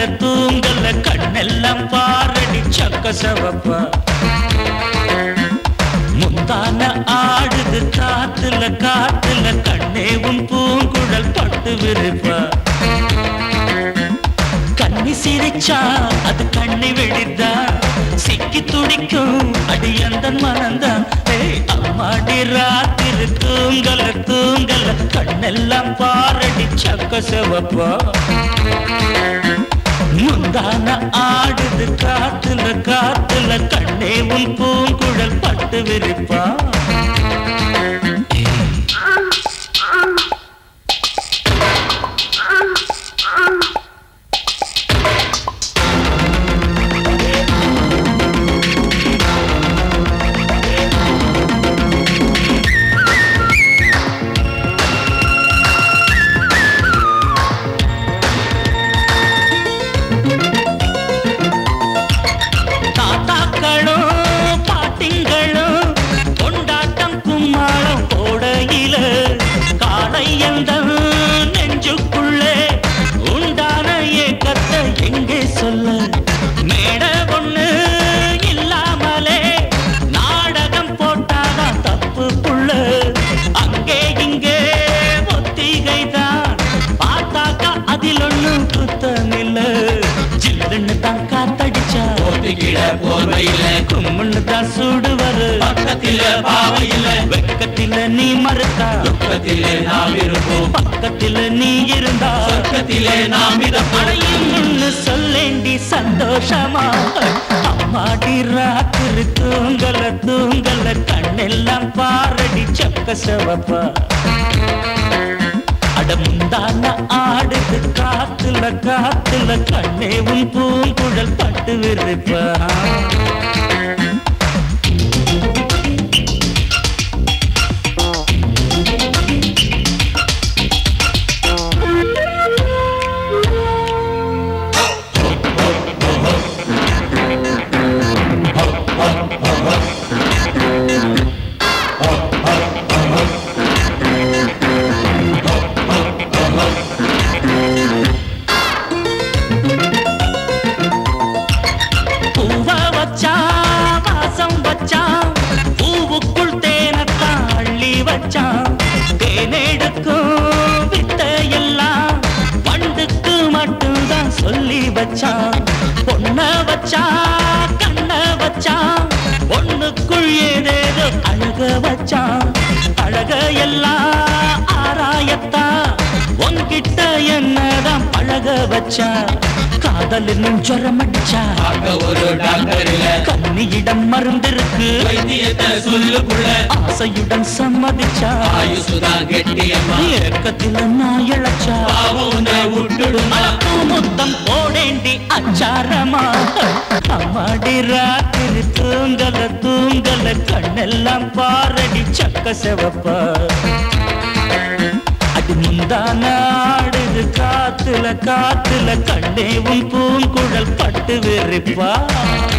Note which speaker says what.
Speaker 1: தூங்கல கண்ணெல்லாம் பாரடி சக்க சவப்பா முந்தான ஆடுது காத்துல காத்துல கண்ணேவும் பூங்குழல் பட்டு விருப்பா கண்ணி சிரிச்சா அது கண்ணி வெடிதா சிக்கி துடிக்கும் அடி அந்த மனந்தான் ஏய் அம்மாடி ராத்திரி தூங்கல தூங்கல கண்ணெல்லாம் பாரடி சக்க சிவப்பா முந்தான ஆடுது காத்துல காத்துல கண்ணே உன் பூங்குழல் பட்டு விரிப்பா தாத்தாக்களும் பாட்டிங்களும் கொண்டாட்டம் கும்மாளம் போடையில காளை எந்த நெஞ்சுக்குள்ளே உண்டான ஏக்கத்தை எங்கே சொல்ல மேட ஒண்ணு இல்லாமலே நாடகம் போட்டாதான் தப்பு புள்ள அங்கே இங்கே ஒத்திகைதான் பார்த்தாக்கா அதில் ஒண்ணும் குத்தமில்ல ஜில்லுன்னு தான் காத்தடிச்சா
Speaker 2: போட்டுக்கிட போர்வையில
Speaker 1: கும்முன்னு தான் சூடுவரு
Speaker 2: பக்கத்தில பாவையில
Speaker 1: வெக்கத்தில நீ மறுத்தா
Speaker 2: துக்கத்திலே நாம் இருப்போம்
Speaker 1: பக்கத்தில நீ இருந்தா
Speaker 2: பக்கத்திலே நாம் மிதப்போம்
Speaker 1: அடையும்னு சொல்லேண்டி சந்தோஷமா அம்மாடி ராத்திரி தூங்கல தூங்கல கண்ணெல்லாம் பாரடி சக்க சவப்பா அட முந்தான ஆடுது காத்துல காத்துல கண்ணே உன் பூங்குழல் பட்டு விருப்பா பூவ வச்சான் வாசம் வச்சான் பூவுக்குள் தேனத்தான் அள்ளி வச்சான் தேனெடுக்கும் வித்தையெல்லாம் வண்டுக்கு மட்டும்தான் சொல்லி வச்சான் பொண்ண வச்சான் கண்ண வச்சான் பொண்ணுக்குள் ஏதேதோ அழக வச்சான் அழக எல்லாம் ஆராயத்தான் உன்கிட்ட என்னதான் பழக வச்சான் காதல் இன்னும் ஜுரம் அடிச்சா
Speaker 2: பார்க்க ஒரு டாக்டர் இல்ல
Speaker 1: கண்ணியிடம் மருந்திருக்கு
Speaker 2: வைத்தியத்தை சொல்லு புள்ள
Speaker 1: ஆசையுடன் சம்மதிச்சா
Speaker 2: ஆயுசுதான் கெட்டியம்மா
Speaker 1: ஏக்கத்தில நான் இழைச்சா
Speaker 2: பாவம் உன்னை விட்டுடுமா
Speaker 1: மலப்பு முத்தம் போடேண்டி அச்சாரமா அம்மாடி ராத்திரி தூங்கல தூங்கல கண்ணெல்லாம் பாரடி சக்க செவப்பா அடி முந்தான ஆடுது காத்துல காத்துல கண்ணே உன் பூங்குழல் பட்டு வெறிப்பா